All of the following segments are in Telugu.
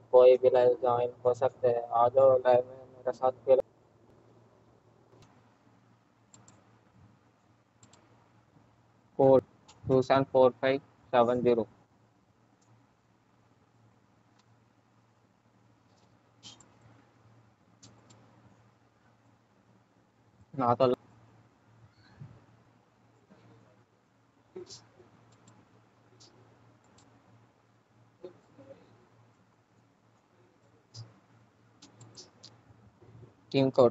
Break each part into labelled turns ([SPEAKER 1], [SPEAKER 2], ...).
[SPEAKER 1] कोई भी लाइव ज्वाइन हो सकते हैं आ जाओ लाइव में मेरे साथ खेलो code two seven four five seven zero నాతో టీమ్ కోడ్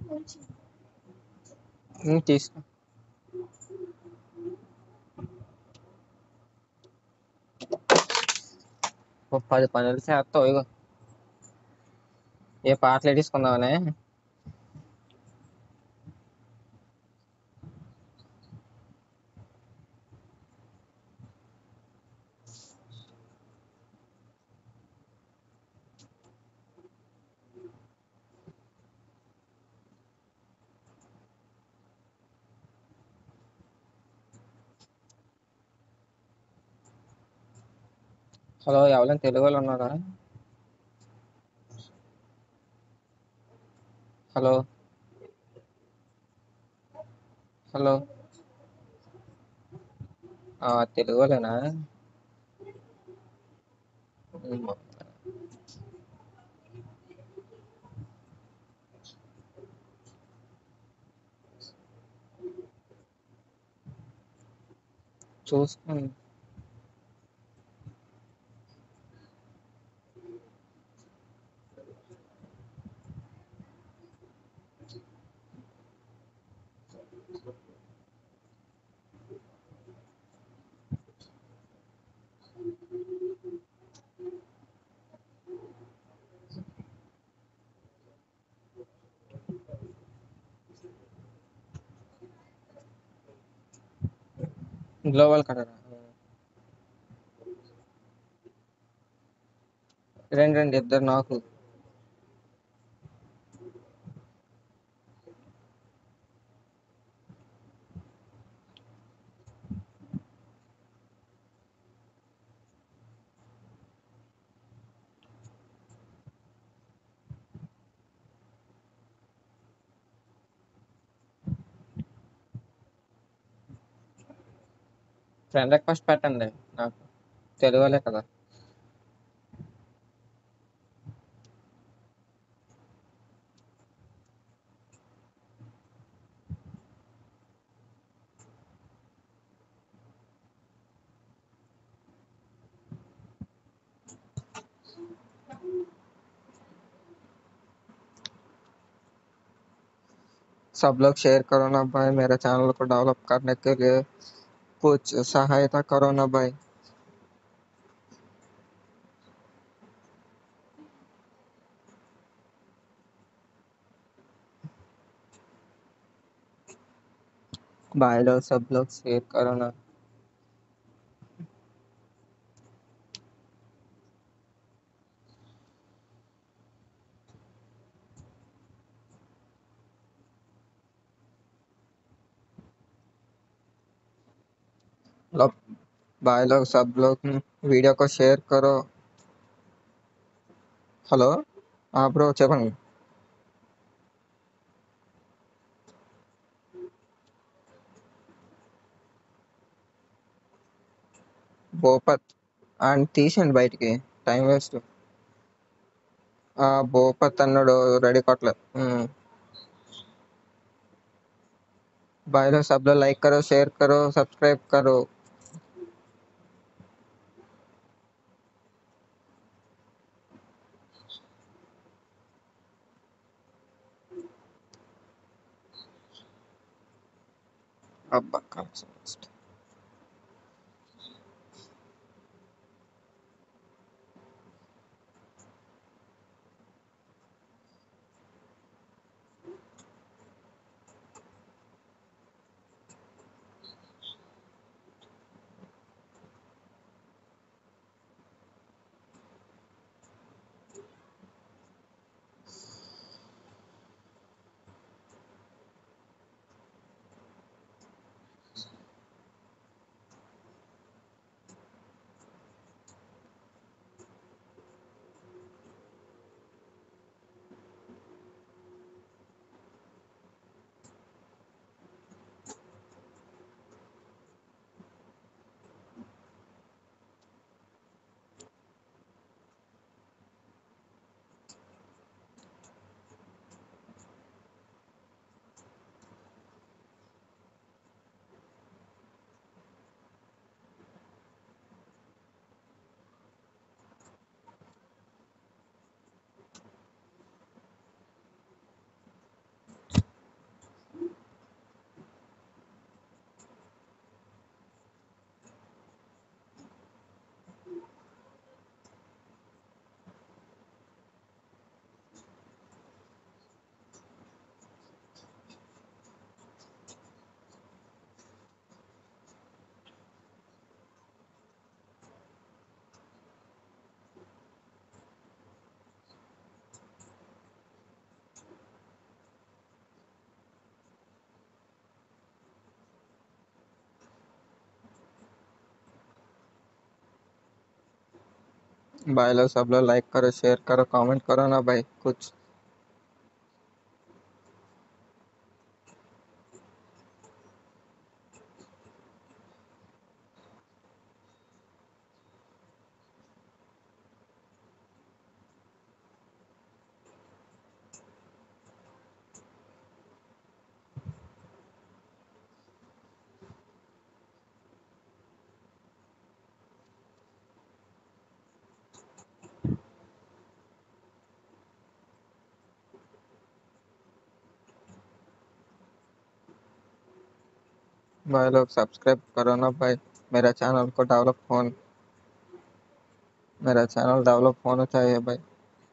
[SPEAKER 1] ఉమ్, తీసుకో ఓ పది పనులు చేస్తావు ఇగో ఏ పాటలు ఎట్టించుకుందామనే హలో ఎవరైనా తెలుగు వాళ్ళు ఉన్నారా హలో హలో ఆ తెలుగు వాళ్ళేనా ఉమ్, చూసుకోండి గ్లోబల్ కలర్ రెండు రెండు ఇద్దరు నాకు ఫ్రెండ్ రిక్వెస్ట్ పెట్టండి నాకు తెలుగు వాళ్ళే కదా सब लोग शेयर करो ना भाई मेरे चैनल को डेवलप करने के लिए कुछ सहायता करो ना भाई भाई लोग सब लोग शेयर करो ना लोग भाई लोग सब लोग वीडियो को शेयर करो హలో బ్రో చెప్పండి భూపత్ అండ్ తీసేయండి బయటికి టైం వేస్ట్ భూపత్ అన్నాడు రెడీ కొట్టలేదు भाई लोग सब लोग लाइक करो शेयर करो सब्सक्राइब करो అబ్బా కాన్సెప్ట్ भाई लोग सब लोग लाइक करो शेयर करो कमेंट करो ना भाई कुछ भाई लोग सब्सक्राइब करो ना भाई मेरा चैनल को डेवलप फोन मेरा चैनल डेवलप होना चाहिए भाई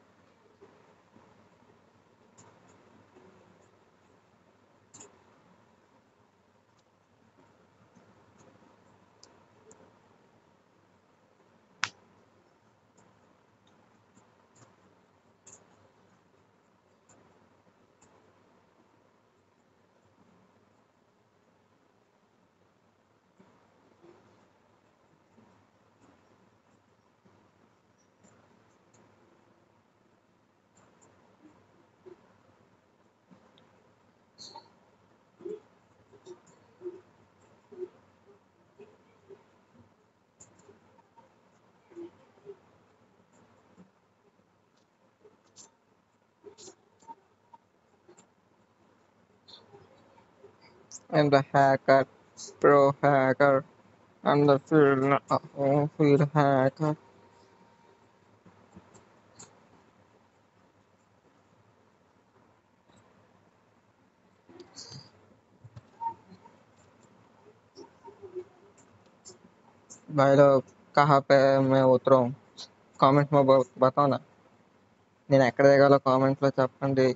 [SPEAKER 1] and the hacker pro hacker and the field uh, field hacker भाई लोग कहाँ पे मैं उतरूँ కామెంట్ में ब- बताओ ना నేను ఎక్కడ దిగాలో కామెంట్లో చెప్పండి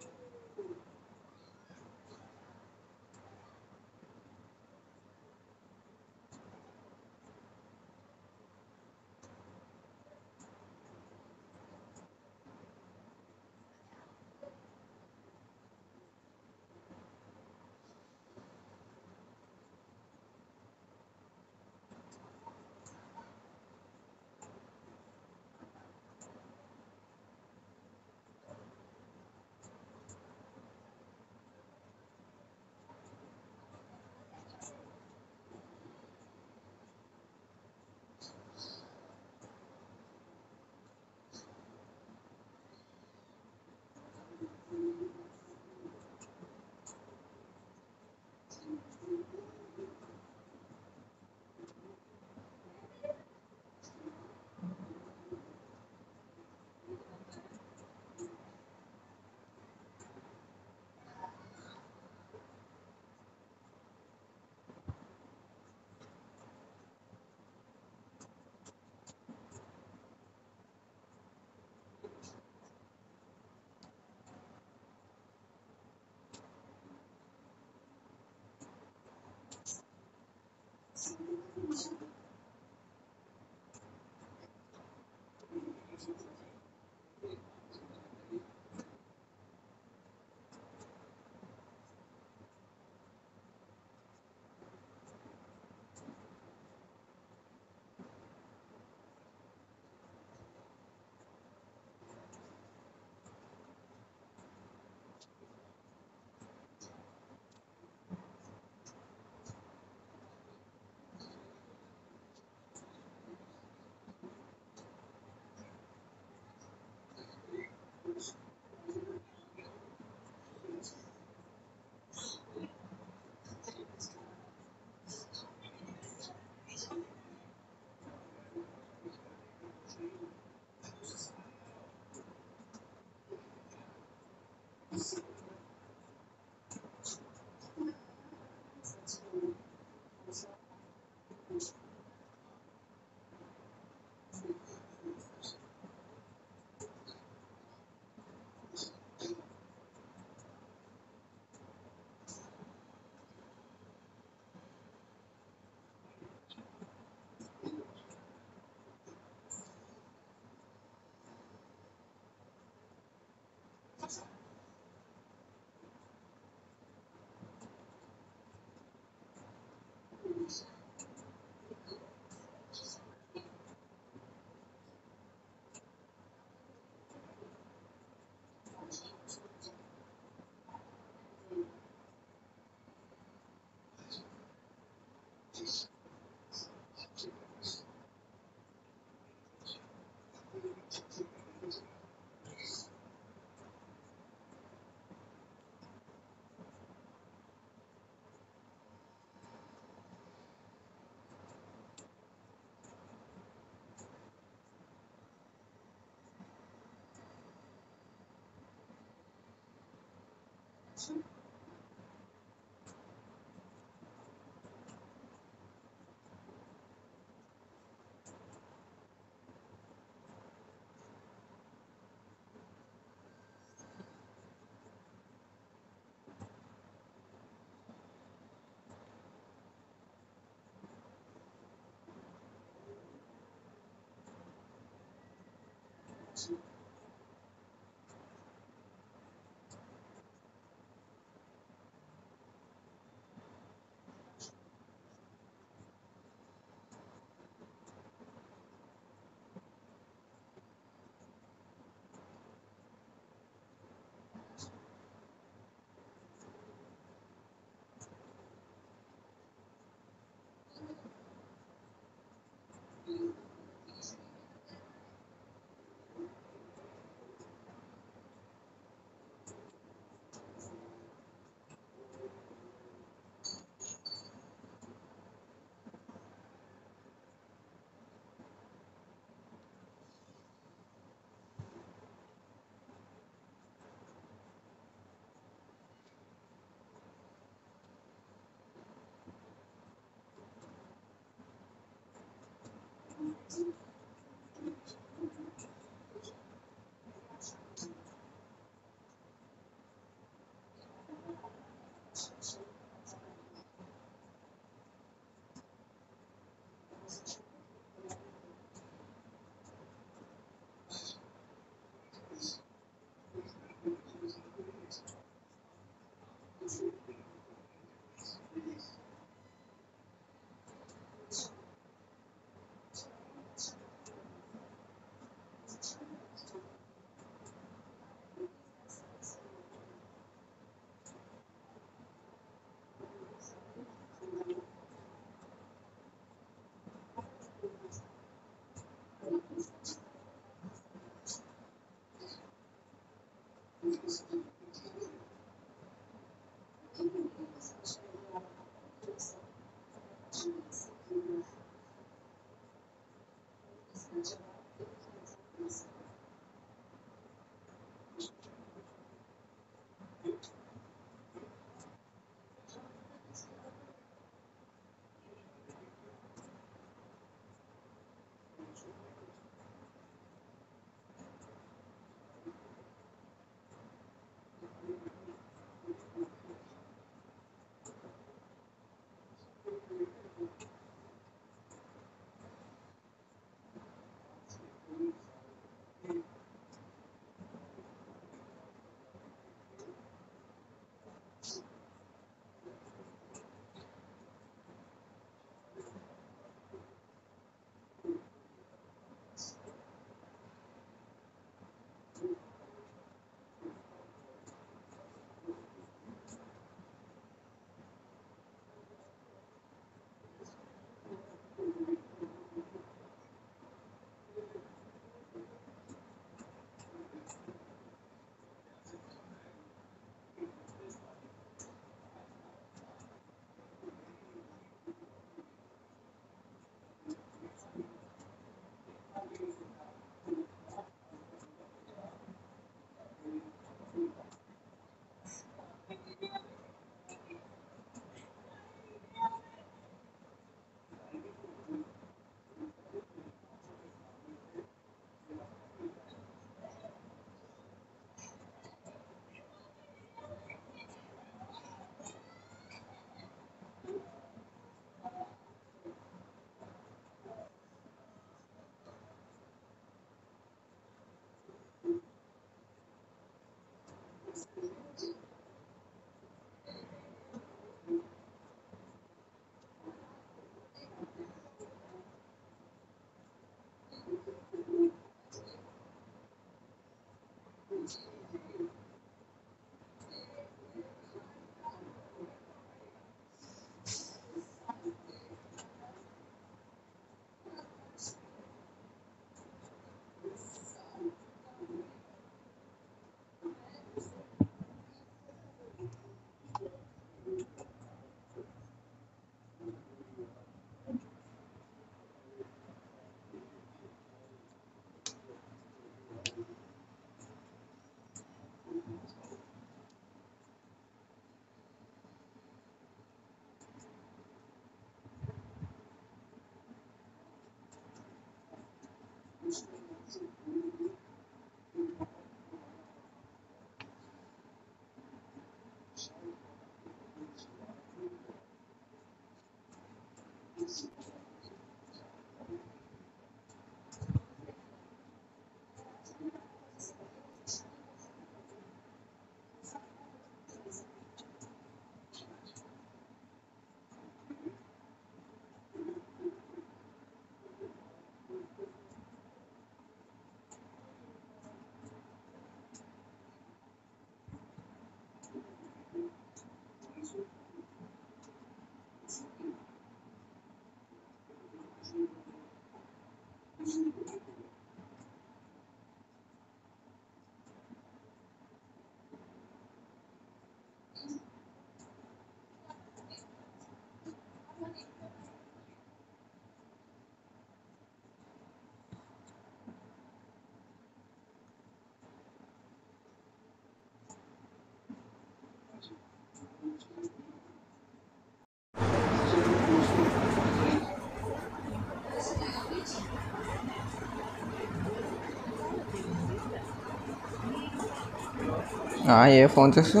[SPEAKER 1] ఆ, ఏ ఫోన్ చేసు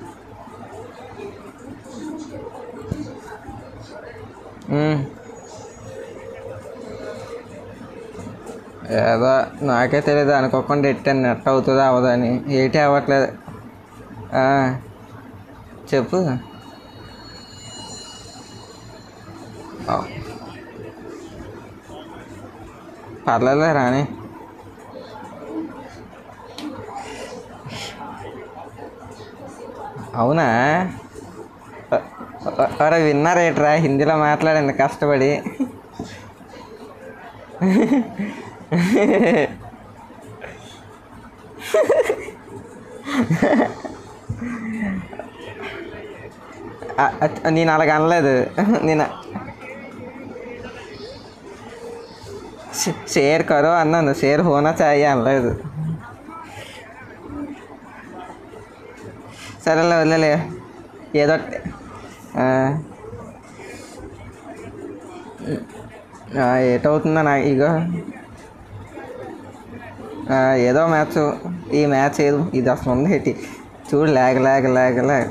[SPEAKER 1] ఏదో నాకే తెలియదు అనుకోకుండా ఎట్టాను నెట్ అవుతుందా అవదని ఏటి అవ్వట్లేదు ఆ, చెప్పు ఆ. పర్లేదులే రాని అవునా అ- అ- అరే విన్నారేట్రా హిందీలో మాట్లాడండి కష్టపడి అ- అ- నేను అలాగ అనలేదు నేను షే- షేర్ కరో అన్నాను షేర్ హోనా చాయి అనలేదు సరేలే వదిలేలే ఏదో ఒకటి. ఆ. ఆ, ఏటవుతుందో నాకు ఇగో ఆ, ఏదో మ్యాచ్ ఈ మ్యాచ్ ఏదో ఇది అసలు ఉంది ఏంటి చూడు లేక లేక లేక లేక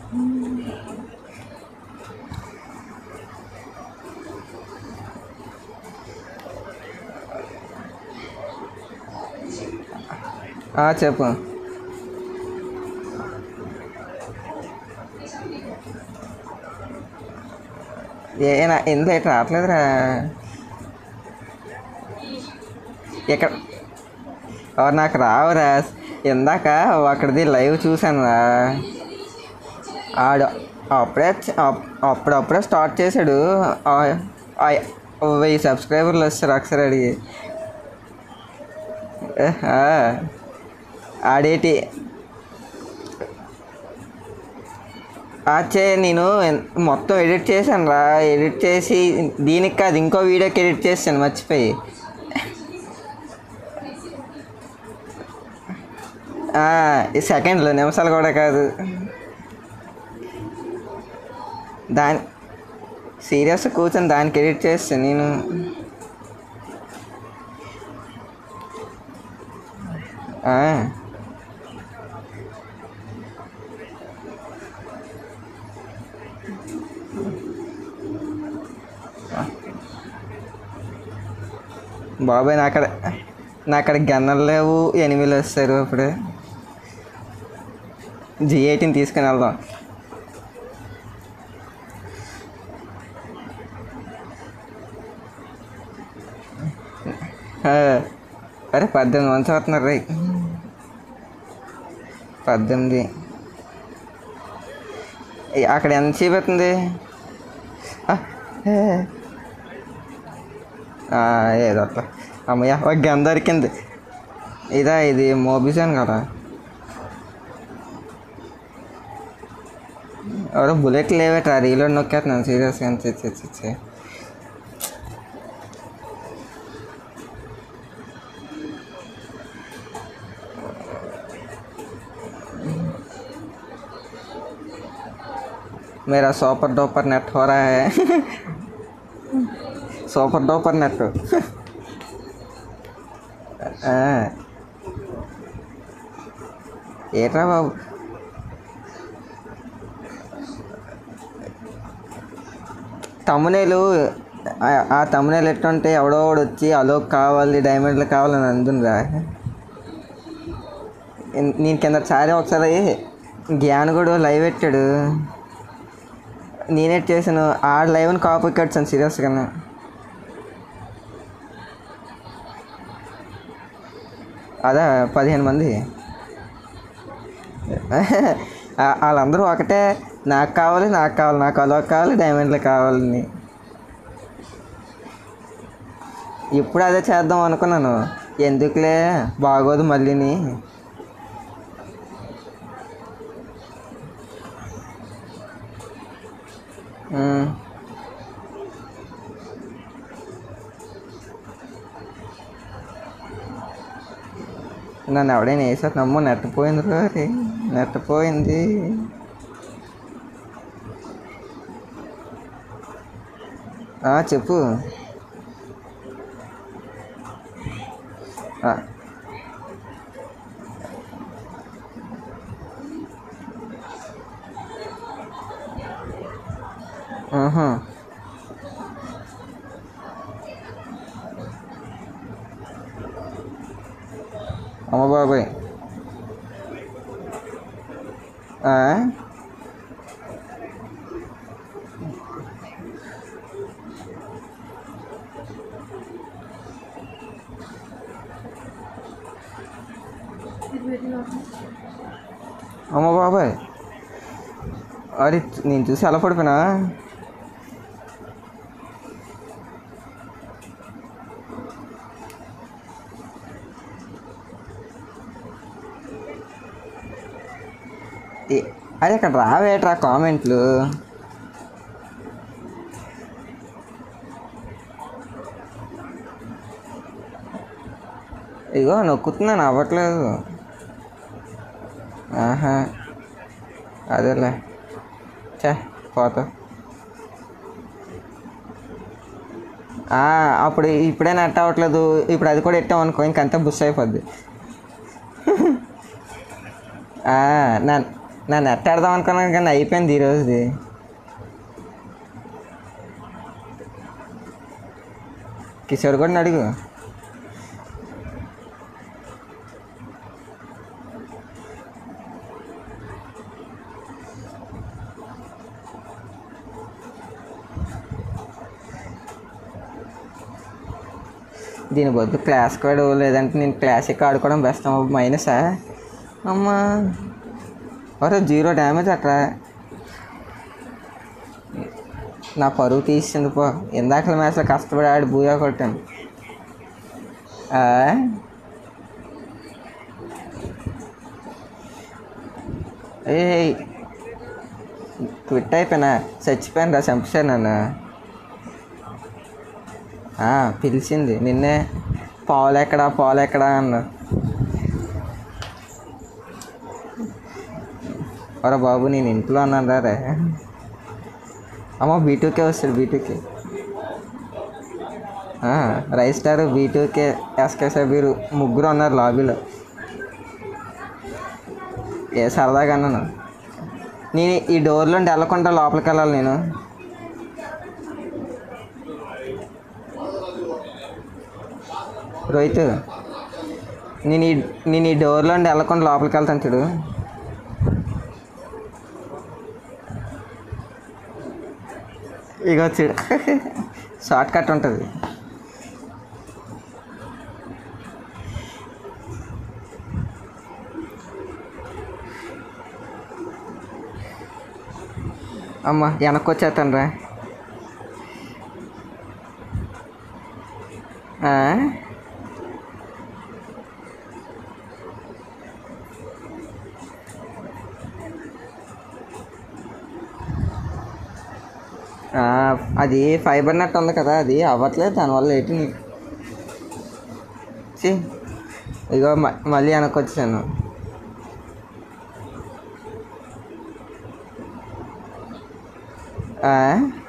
[SPEAKER 1] ఆ, చెప్పు ఏనా ఎందుకు ఇటు రావట్లేదురా ఇక్కడ ఎవరు నాకు రావురా ఇందాక అక్కడిది లైవ్ చూశాను రా ఆడు అప్పుడే చ- అప్- అప్పుడప్పుడే స్టార్ట్ చేశాడు ఆ- ఆ- వెయ్యి సబ్స్క్రైబర్లు వస్తారు ఒకసారి అడిగి ఆ, ఆడేటి అచ్చే నేను ఎన్- మొత్తం ఎడిట్ చేశాను రా ఎడిట్ చేసి దీనికి కాదు ఇంకో వీడియోకి ఎడిట్ చేశాను మర్చిపోయి ఆ, ఈ సెకండ్లు నిమిషాలు కూడా కాదు దాని సీరియస్ కూర్చొని దానికి ఎడిట్ చేస్తాను నేను ఆ, బాబాయ్ నా అక్కడ నా అక్కడ గన్నలు లేవు ఎనిమిలు వస్తారు అప్పుడు జీ ఎయిటీని తీసుకుని వెళ్దాం ఆ, అరే పద్దెనిమిది మంది అవుతున్నారు రై పద్దెనిమిది ఏ, అక్కడ ఎంత చూపెడుతుంది ఆ, ఏ. ఆ, ఏదో అట్లా అమ్మయ్య ఒక గన్ దొరికింది ఇదా ఇది మోబిజాన్ కదా ఎవరో బుల్లెట్ లేవేట్రా రీలోడ్ నొక్కేస్తున్నాను సీరియస్గా చి చి చి చి मेरा सुपर डुपर नेट हो रहा है सुपर डुपर नेट ఏట్రా బాబు తమ్మునేలు ఆ తమ్మునేలు ఎట్టుంటే ఎవడో ఒకడు వచ్చి అలోక్ కావాలి డైమండ్లు కావాలని అందుందిరా నేను కింద సారి ఒకసారి జ్ఞాన్ కూడా లైవ్ పెట్టాడు నేనే చేశాను ఆ లైవ్ని కాపీ కట్టాను సీరియస్గా అదా పదిహేను మంది ఆ- వాళ్ళందరూ ఒకటే నాకు కావాలి నాకు కావాలి నాకు అలో కావాలి డైమండ్లు కావాలని ఇప్పుడు అదే చేద్దాం అనుకున్నాను ఎందుకులే బాగోదు మళ్ళీని ఉమ్. నన్ను ఎవడైనా వేసారు నమ్మ నెట్ పోయింది రోరి నెట్ పోయింది ఆ, చెప్పు ఆ. ఆహా. అమ్మ బాబాయ్ ఆ? అమ్మ బాబాయ్ అరే నేను చూసి అలా పడిపోయినా ఏ- అరే ఇక్కడ రావేట్రా కామెంట్లు ఇగో నొక్కుతున్నాను అవ్వట్లేదు ఆహా అదేలే చే పోతా ఆ, అప్పుడు ఇప్పుడే నెట్ అవ్వట్లేదు ఇప్పుడు అది కూడా ఎట్టాం అనుకో ఇంకంతా బుస్ అయిపోద్ది ఆ, నా నా నెట్ ఆడదాం అనుకున్నాను కానీ అయిపోయింది ఈరోజుది కిషోర్ కూడా అడుగు దీని బదులు క్లాస్ కార్డు లేదంటే నేను క్లాసిక్ ఆడుకోవడం బెస్ట్ మైనసా అమ్మా ఒరే జీరో డ్యామేజ్ అట్రా నా పరువు తీసింది పో ఇందాకల మ్యాచ్లో కష్టపడి ఆడి బూయా కొట్టాను ఆ? ఏయ్ క్విట్ అయిపోయినా చచ్చిపోయాను రా చంపేశారు నన్ను ఆ, పిలిచింది నిన్నే పాలు ఎక్కడా పాలు ఎక్కడా అన్న ఒరే బాబు నేను ఇంట్లో అన్నాను రే అమ్మ బీటూకే వస్తాడు B two K rice star B two K SK Sabir ముగ్గురు ఉన్నారు లాబీలో ఏ సరదాగా అన్నాను నేను ఈ డోర్లో వెళ్ళకుండా లోపలికి వెళ్ళాలి నేను రోహిత్ నేను ఈ నేను ఈ డోర్లో వెళ్ళకుండా లోపలికి వెళ్తాను చూడు ఇక చూడు షార్ట్ కట్ ఉంటుంది అమ్మ వెనక్కి వచ్చేస్తాను రా ఆ? ఆ, అది ఫైబర్ నెట్ ఉంది కదా అది అవ్వట్లేదు దానివల్ల ఏంటి నీకు ఛీ, ఇగో మ- మళ్ళీ వెనక్కి వచ్చాను ఆ?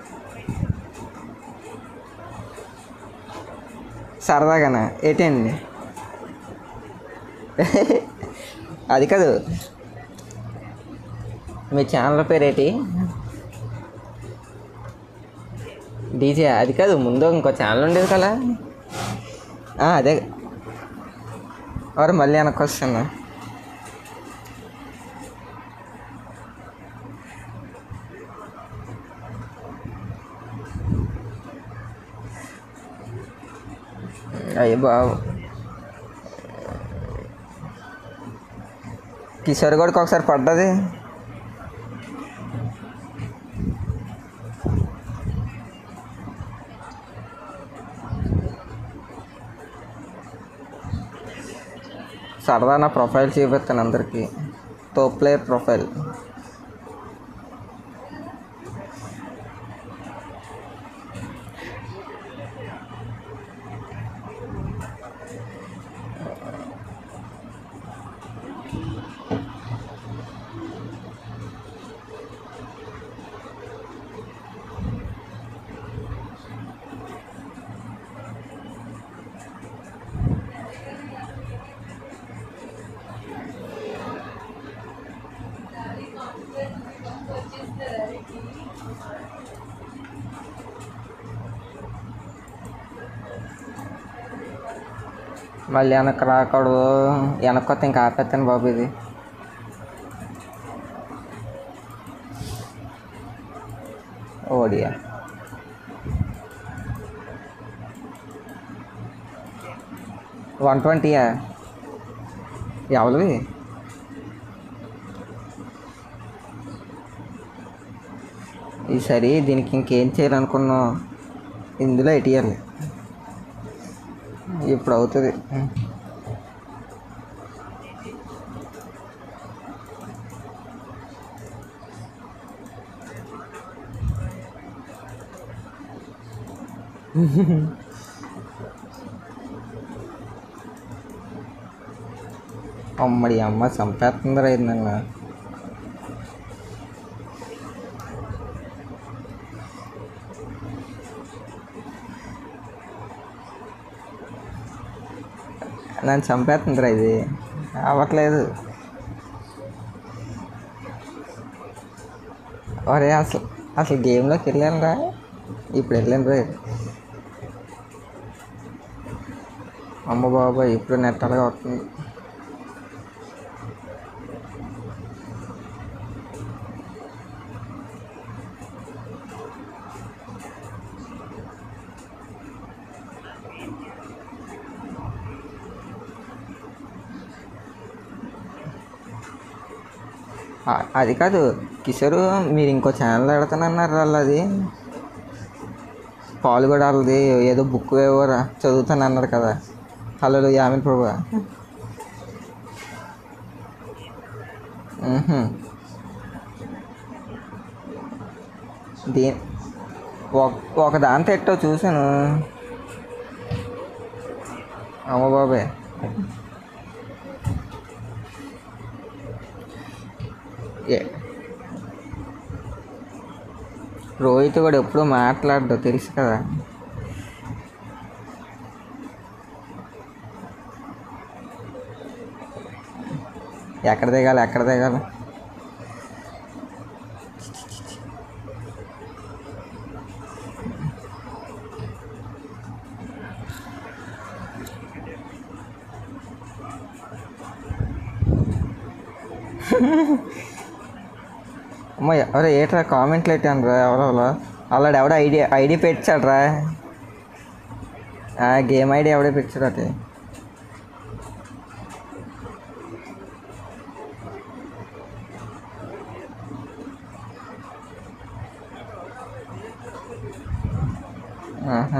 [SPEAKER 1] సరదాగానా ఏంటండి అది కాదు మీ ఛానల్ పేరు ఏంటి డీజే అది కాదు ముందు ఇంకో ఛానల్ ఉండేది కదా ఆ, అదే ఎవరు మళ్ళీ వెనక్కి వస్తాను అయ్యో బాబు కిషోర్ గడికి ఒకసారి పడ్డది సరదా నా ప్రొఫైల్ చూపిస్తాను అందరికీ టాప్ ప్లేయర్ ప్రొఫైల్ మళ్ళీ వెనక్కి రాకూడదు వెనక్కి వస్తే ఇంకా ఆపేస్తాను బాబు ఇది ఓడియా వన్ ట్వంటీయా ఎవరిది ఈసారి దీనికి ఇంకేం చేయాలనుకున్నావు ఇందులో ఎటియాలి ఇప్పుడు అవుతుంది అమ్మడి అమ్మ చంపేస్తుందిరా ఇది నన్ను నన్ను చంపేస్తుందిరా ఇది అవ్వట్లేదు ఒరే అసలు అసలు గేమ్లోకి వెళ్ళాను రా ఇప్పుడు వెళ్ళాను రా అమ్మ బాబాయ్ ఇప్పుడు నెట్ అలాగా వస్తుంది ఆ- అది కాదు కిషోర్ మీరు ఇంకో ఛానల్ పెడతానన్నారు వాళ్ళు అది పాలు కూడా వాళ్ళది ఏదో బుక్ ఏవోరా చదువుతాను అన్నారు కదా హలో యామిన్ ప్రభు మ్మ్హ. దీ ఒక ఒక దాంతో ఎట్టో చూశాను అమ్మ బాబాయ్ ఏ రోహిత్ కూడా ఎప్పుడు మాట్లాడడు తెలుసు కదా ఎక్కడ దిగాలి ఎక్కడ దిగాలి అమ్మ ఎవరో ఏట్రా కామెంట్లు పెట్టాను రా ఎవరో అలాడు ఎవడో ఐడి ఐడి పెట్టాడు రా గేమ్ ఐడి ఎవడో పెట్టాడు అటే ఆహా.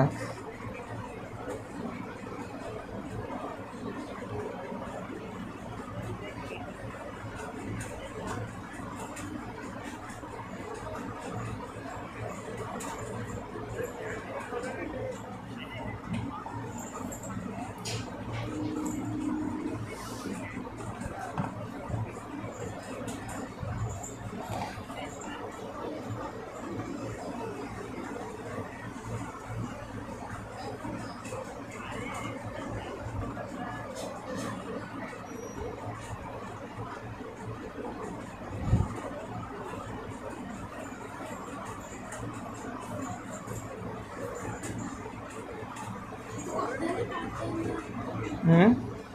[SPEAKER 1] ఉమ్.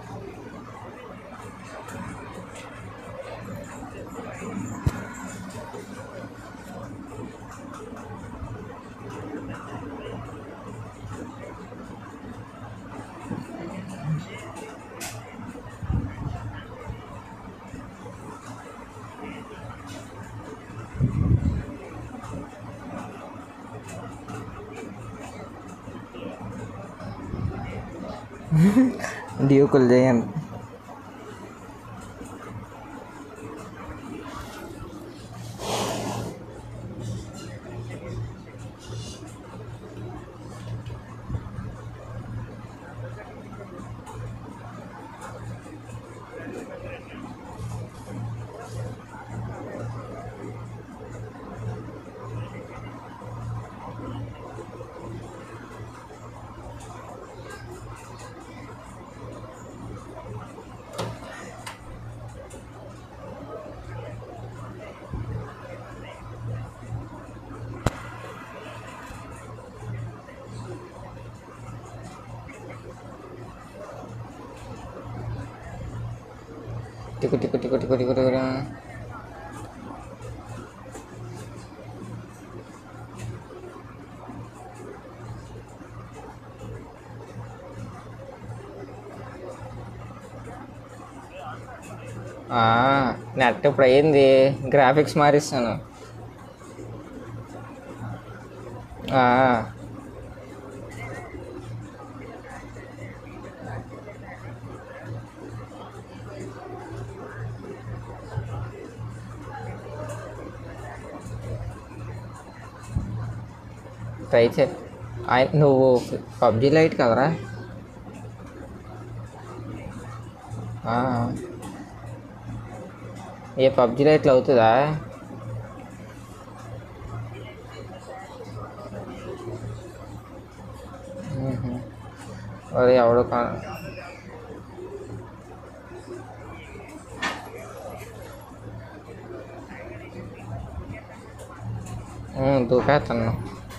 [SPEAKER 1] డ్యూకులు చేయండి టికు టికు టికు టికు టికు టికు నెట్ ఇప్పుడు అయ్యింది గ్రాఫిక్స్ మారిస్తాను ఆ, ట్రై చే ఆయ- నువ్వు పబ్జీ లైట్ కదరా ఆ, ఏ పబ్జిలో ఇట్లా అవుతుందా మ్మ్హ. మరి ఎవడు కా మ్మ్, దూకేస్తాను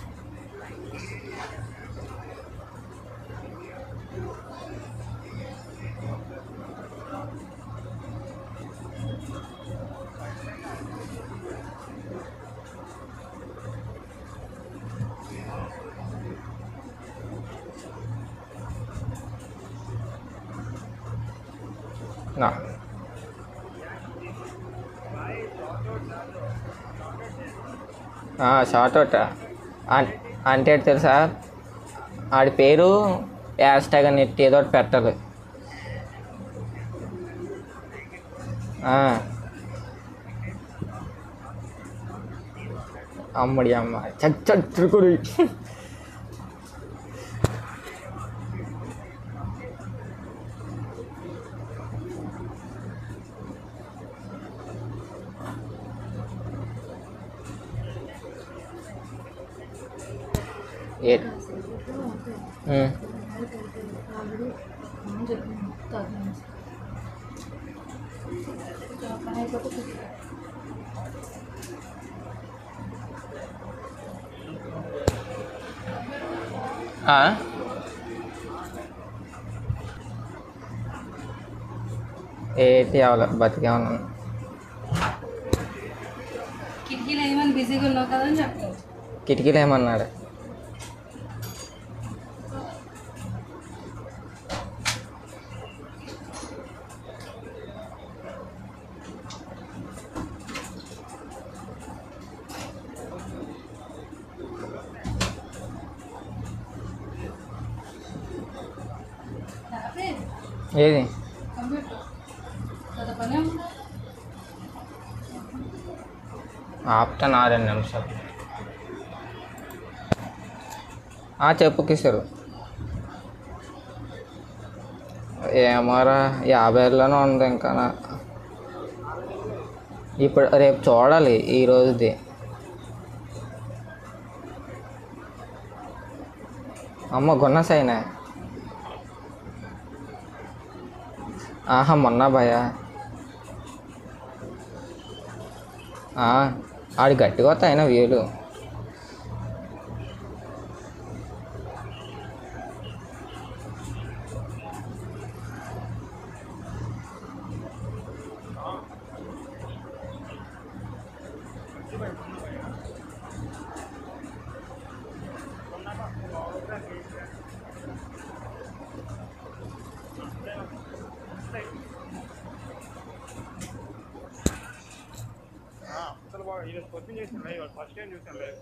[SPEAKER 1] నా షార్ట్ అవుట్ అంటే ఏంటి తెలుసా ఆడి పేరు హ్యాష్ ట్యాగ్ అని ఎట్టి ఏదో ఒకటి పెట్టాలి ఆ. అమ్మడి అమ్మ చచ్చుకుడి ఏ ఉమ్. ఆ? ఏంటి అవ్వాలి బతికే ఉన్నాను
[SPEAKER 2] కిటికీలు ఏమైనా బిజీగా ఉన్నావు కదా అని చెప్తాను
[SPEAKER 1] కిటికీలు ఏమన్నాడు
[SPEAKER 2] లేకపోతే
[SPEAKER 1] ఏది
[SPEAKER 2] కంప్యూటర్ పెద్ద పనే ఉందా
[SPEAKER 1] ఆపుతాను ఆ రెండు నిమిషాలు ఆ, చెప్పు కిషోర్ ఏమోరా యాభైలోనే ఉంది ఇంకా నా- ఇప్పుడు రేపు చూడాలి ఈ రోజుది అమ్మ గున్న సైనా ఆహా మొన్న భయ ఆడి గట్టిగా వస్తాయి అయినా వేలు
[SPEAKER 3] అసలు బాగా ఈరోజు పొద్దున్న చేసిన లైవ్ ఫస్ట్ టైం చూసాను లైవ్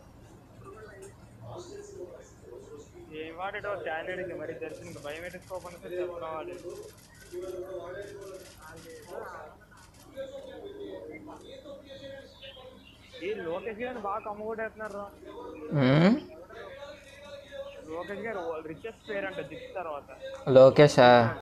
[SPEAKER 3] ఏం వాడేటో స్టాండర్డ్ మరి తెలిసి ఇంకా బయోమెట్రిక్ ఓపెన్ అయితే చెప్పుకోవాలి ఈ లోకేష్ గారిని బాగా కమ్ముకొట్టేస్తున్నారు
[SPEAKER 1] ఉమ్,
[SPEAKER 3] లోకేష్ గారు రిచెస్ట్ పేరు అంట దిక్స్ తర్వాత
[SPEAKER 1] లోకేషా